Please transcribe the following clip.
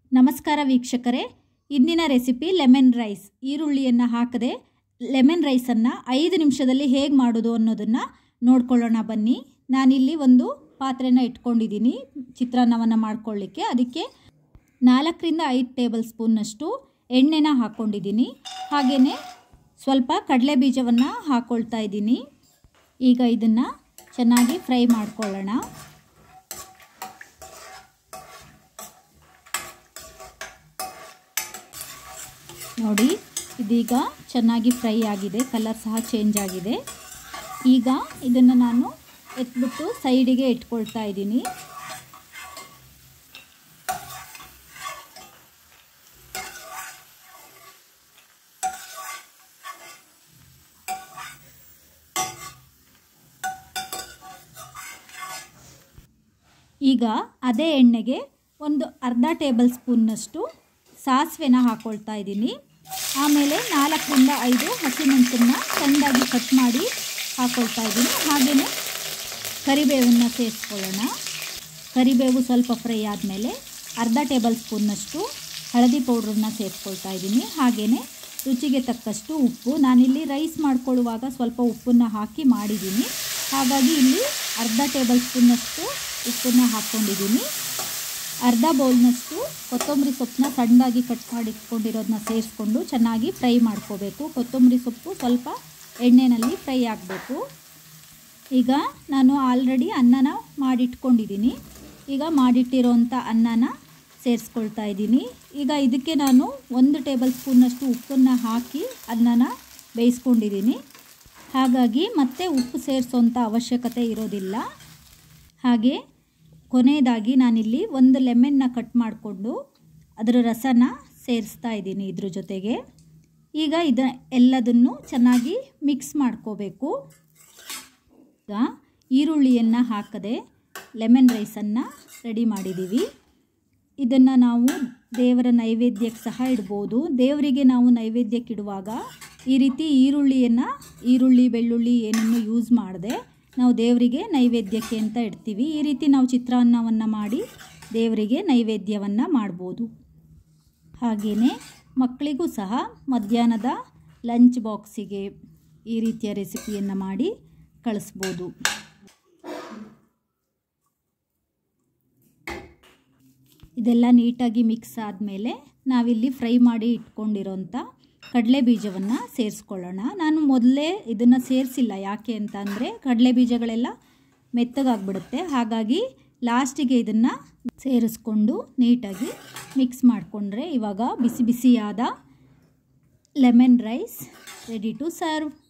ನಮಸ್ಕಾರ ವೀಕ್ಷಕರೇ ಇಂದಿನ ರೆಸಿಪಿ ಲೆಮನ್ ರೈಸ್ ಈರುಳ್ಳಿಯನ್ನು ಹಾಕದೆ ಲೆಮನ್ ರೈಸನ್ನು ಐದು ನಿಮಿಷದಲ್ಲಿ ಹೇಗೆ ಮಾಡೋದು ಅನ್ನೋದನ್ನು ನೋಡ್ಕೊಳ್ಳೋಣ ಬನ್ನಿ ನಾನಿಲ್ಲಿ ಒಂದು ಪಾತ್ರೆನ ಇಟ್ಕೊಂಡಿದ್ದೀನಿ ಚಿತ್ರಾನ್ನವನ್ನು ಮಾಡ್ಕೊಳ್ಳಿಕ್ಕೆ ಅದಕ್ಕೆ ನಾಲ್ಕರಿಂದ ಐದು ಟೇಬಲ್ ಸ್ಪೂನ್ನಷ್ಟು ಎಣ್ಣೆನ ಹಾಕ್ಕೊಂಡಿದ್ದೀನಿ ಹಾಗೆಯೇ ಸ್ವಲ್ಪ ಕಡಲೆ ಬೀಜವನ್ನು ಹಾಕ್ಕೊಳ್ತಾ ಇದ್ದೀನಿ ಈಗ ಇದನ್ನು ಚೆನ್ನಾಗಿ ಫ್ರೈ ಮಾಡ್ಕೊಳ್ಳೋಣ ನೋಡಿ ಇದೀಗ ಚೆನ್ನಾಗಿ ಫ್ರೈ ಆಗಿದೆ ಕಲರ್ ಸಹ ಚೇಂಜ್ ಆಗಿದೆ ಈಗ ಇದನ್ನು ನಾನು ಎತ್ಬಿಟ್ಟು ಸೈಡಿಗೆ ಇಟ್ಕೊಳ್ತಾ ಇದ್ದೀನಿ ಈಗ ಅದೇ ಎಣ್ಣೆಗೆ ಒಂದು ಅರ್ಧ ಟೇಬಲ್ ಸ್ಪೂನ್ನಷ್ಟು ಸಾಸಿವೆನ ಹಾಕ್ಕೊಳ್ತಾ ಇದ್ದೀನಿ ಆಮೇಲೆ ನಾಲ್ಕರಿಂದ ಐದು ಹಸಿಮೆಣಸನ್ನ ಸಣ್ಣದಾಗಿ ಕಟ್ ಮಾಡಿ ಹಾಕ್ಕೊಳ್ತಾ ಇದ್ದೀನಿ ಹಾಗೆಯೇ ಕರಿಬೇವನ್ನು ಸೇರಿಸ್ಕೊಳ್ಳೋಣ ಕರಿಬೇವು ಸ್ವಲ್ಪ ಫ್ರೈ ಆದಮೇಲೆ ಅರ್ಧ ಟೇಬಲ್ ಸ್ಪೂನ್ನಷ್ಟು ಹಳದಿ ಪೌಡ್ರನ್ನ ಸೇರಿಸ್ಕೊಳ್ತಾ ಇದ್ದೀನಿ ಹಾಗೆಯೇ ರುಚಿಗೆ ತಕ್ಕಷ್ಟು ಉಪ್ಪು ನಾನಿಲ್ಲಿ ರೈಸ್ ಮಾಡ್ಕೊಳ್ಳುವಾಗ ಸ್ವಲ್ಪ ಉಪ್ಪನ್ನು ಹಾಕಿ ಮಾಡಿದ್ದೀನಿ ಹಾಗಾಗಿ ಇಲ್ಲಿ ಅರ್ಧ ಟೇಬಲ್ ಸ್ಪೂನ್ನಷ್ಟು ಉಪ್ಪನ್ನು ಹಾಕ್ಕೊಂಡಿದ್ದೀನಿ ಅರ್ಧ ಬೌಲ್ನಷ್ಟು ಕೊತ್ತಂಬರಿ ಸೊಪ್ಪನ್ನ ಸಣ್ಣದಾಗಿ ಕಟ್ ಮಾಡಿ ಇಟ್ಕೊಂಡಿರೋದನ್ನ ಸೇರಿಸ್ಕೊಂಡು ಚೆನ್ನಾಗಿ ಫ್ರೈ ಮಾಡ್ಕೋಬೇಕು ಕೊತ್ತಂಬರಿ ಸೊಪ್ಪು ಸ್ವಲ್ಪ ಎಣ್ಣೆಯಲ್ಲಿ ಫ್ರೈ ಆಗಬೇಕು ಈಗ ನಾನು ಆಲ್ರೆಡಿ ಅನ್ನನ ಮಾಡಿಟ್ಕೊಂಡಿದ್ದೀನಿ ಈಗ ಮಾಡಿಟ್ಟಿರೋಂಥ ಅನ್ನನ ಸೇರಿಸ್ಕೊಳ್ತಾ ಇದ್ದೀನಿ ಈಗ ಇದಕ್ಕೆ ನಾನು ಒಂದು ಟೇಬಲ್ ಸ್ಪೂನ್ನಷ್ಟು ಉಪ್ಪನ್ನು ಹಾಕಿ ಅನ್ನನ ಬೇಯಿಸ್ಕೊಂಡಿದ್ದೀನಿ ಹಾಗಾಗಿ ಮತ್ತೆ ಉಪ್ಪು ಸೇರಿಸೋಂಥ ಅವಶ್ಯಕತೆ ಇರೋದಿಲ್ಲ ಹಾಗೆ ಕೊನೆಯದಾಗಿ ನಾನಿಲ್ಲಿ ಒಂದು ಲೆಮನ್ನ ಕಟ್ ಮಾಡಿಕೊಂಡು ಅದರ ರಸನ ಸೇರಿಸ್ತಾ ಇದ್ದೀನಿ ಇದ್ರ ಜೊತೆಗೆ ಈಗ ಇದ ಎಲ್ಲದನ್ನು ಚೆನ್ನಾಗಿ ಮಿಕ್ಸ್ ಮಾಡ್ಕೋಬೇಕು ಈಗ ಈರುಳ್ಳಿಯನ್ನು ಹಾಕದೆ ಲೆಮನ್ ರೈಸನ್ನು ರೆಡಿ ಮಾಡಿದ್ದೀವಿ ಇದನ್ನು ನಾವು ದೇವರ ನೈವೇದ್ಯಕ್ಕೆ ಸಹ ಇಡ್ಬೋದು ದೇವರಿಗೆ ನಾವು ನೈವೇದ್ಯಕ್ಕೆ ಇಡುವಾಗ ಈ ರೀತಿ ಈರುಳ್ಳಿಯನ್ನು ಈರುಳ್ಳಿ ಬೆಳ್ಳುಳ್ಳಿ ಏನನ್ನು ಯೂಸ್ ಮಾಡದೆ ನಾವು ದೇವರಿಗೆ ನೈವೇದ್ಯಕ್ಕೆ ಅಂತ ಇಡ್ತೀವಿ ಈ ರೀತಿ ನಾವು ಚಿತ್ರಾನ್ನವನ್ನು ಮಾಡಿ ದೇವರಿಗೆ ನೈವೇದ್ಯವನ್ನು ಮಾಡ್ಬೋದು ಹಾಗೆಯೇ ಮಕ್ಕಳಿಗೂ ಸಹ ಮಧ್ಯಾಹ್ನದ ಲಂಚ್ ಬಾಕ್ಸಿಗೆ ಈ ರೀತಿಯ ರೆಸಿಪಿಯನ್ನು ಮಾಡಿ ಕಳಿಸ್ಬೋದು ಇದೆಲ್ಲ ನೀಟಾಗಿ ಮಿಕ್ಸ್ ಆದಮೇಲೆ ನಾವಿಲ್ಲಿ ಫ್ರೈ ಮಾಡಿ ಇಟ್ಕೊಂಡಿರೋಂಥ ಕಡಲೆ ಬೀಜವನ್ನು ಸೇರಿಸ್ಕೊಳ್ಳೋಣ ನಾನು ಮೊದಲೇ ಇದನ್ನು ಸೇರಿಸಿಲ್ಲ ಯಾಕೆ ಅಂತ ಅಂದರೆ ಕಡಲೆ ಬೀಜಗಳೆಲ್ಲ ಮೆತ್ತಗಾಗ್ಬಿಡುತ್ತೆ ಹಾಗಾಗಿ ಲಾಸ್ಟಿಗೆ ಇದನ್ನು ಸೇರಿಸ್ಕೊಂಡು ನೀಟಾಗಿ ಮಿಕ್ಸ್ ಮಾಡಿಕೊಂಡ್ರೆ ಇವಾಗ ಬಿಸಿ ಬಿಸಿಯಾದ lemon rice ready to serve